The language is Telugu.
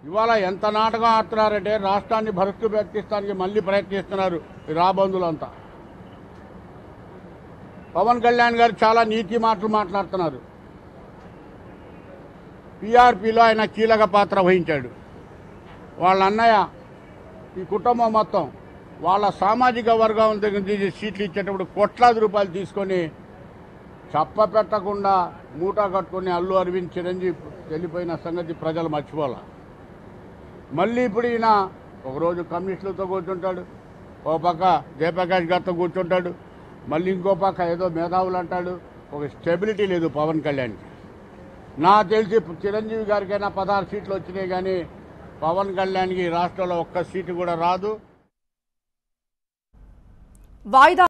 ఇవాళ ఎంత నాటకం ఆడుతున్నారంటే రాష్ట్రాన్ని భరత్తు వ్యక్తిస్తానికి మళ్ళీ ప్రయత్నిస్తున్నారు ఈ రాబందులంతా పవన్ కళ్యాణ్ గారు చాలా నీతి మాటలు మాట్లాడుతున్నారు పీఆర్పీలో ఆయన కీలక పాత్ర వహించాడు వాళ్ళ అన్నయ్య ఈ కుటుంబం మొత్తం వాళ్ళ సామాజిక వర్గం దగ్గర నుంచి సీట్లు ఇచ్చేటప్పుడు కోట్లాది రూపాయలు తీసుకొని చప్ప పెట్టకుండా మూట కట్టుకొని అల్లు అరవింద్ చిరంజీవి వెళ్ళిపోయిన సంగతి ప్రజలు మర్చిపోలే మళ్ళీ ఇప్పుడు ఈయన ఒకరోజు కమ్యూనిస్టులతో కూర్చుంటాడు ఓ పక్క జయప్రకాష్ గారితో కూర్చుంటాడు మళ్ళీ ఇంకో పక్క ఏదో మేధావులు అంటాడు ఒక స్టెబిలిటీ లేదు పవన్ కళ్యాణ్కి నా తెలిసి చిరంజీవి గారికైనా పదహారు సీట్లు వచ్చినాయి కానీ పవన్ కళ్యాణ్కి ఈ రాష్ట్రంలో ఒక్క సీటు కూడా రాదు వాయిదా